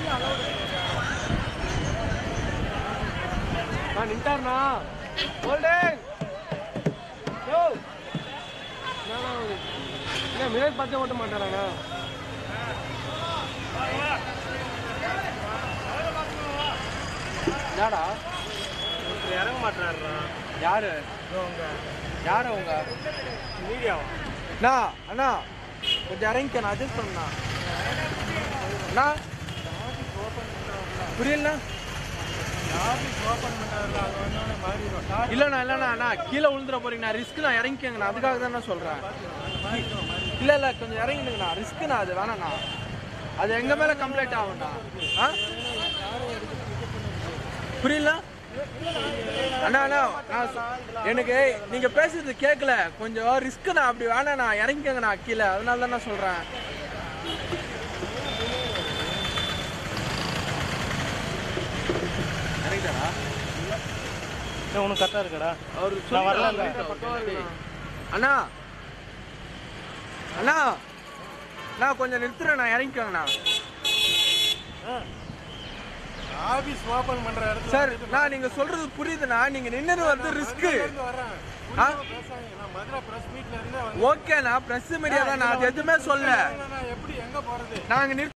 நான் நின்ட்டாருண்ணா ஹோல்டிங் யோ என்னண்ணா இது? என்ன மிரர் பார்த்து ஓட்ட மாட்டாராண்ணா யாடா ஒருத்தர் இறங்க மாட்டாருடா யாரு அவங்க யாரு அவங்க மீடியா அண்ணா அண்ணா கொஞ்சம் இறங்கிக்க நான் அட்ஜஸ்ட் பண்ணா அண்ணா புரியலண்ணா ஆஃபீஸ் ஓப்பன் பண்ணாருல அது வந்தோடனே மாறிடும் இல்லண்ணா இல்லண்ணா அண்ணா கீழே விழுந்துட போறீங்கண்ணா ரிஸ்க் நான் இறங்கிக்கங்கண்ணா அதுக்காக தான் நான் சொல்றேன் இல்ல இல்ல கொஞ்சம் இறங்கிடுங்கண்ணா ரிஸ்க்குண்ணா அது வேணாண்ணா அது எங்க மேல கம்ப்ளைண்ட் ஆகும்ண்ணா ஆ புரியல அண்ணா அண்ணா நான் சொ- எனக்கு நீங்க பேசுறது கேட்கல கொஞ்சம் ரிஸ்க்குண்ணா அப்படி வேணாண்ணா இறங்கிக்கங்கண்ணா கீழே அதனால தான் நான் சொல்றேன் இறங்கிட்டாரா உனக்கு கரெக்டாக இருக்கடா அவர் நான் வரல, சொல்லி இல்ல. பக்கவா இருக்குண்ணா. அண்ணா அண்ணா நான் கொஞ்சம் நிறுத்துறேன் நான் இறங்கிக்கோங்கண்ணா ஆஃபீஸ் ஓப்பன் பண்ற இடத்துல சார் நான் நீங்க சொல்றது புரியுதுண்ணா நீங்க நின்னது வந்து ரிஸ்க்கு இருந்து வரேன் ஆ? பேசாங்க நான் மதுரை பிரஸ் மீட்ல இருந்தே வந்து ஓகேண்ணா பிரஸ் மீடியா தான் நான் அது எதுவுமே சொல்ல நான் எப்படி எங்க போறது நாங்க நிறுத்த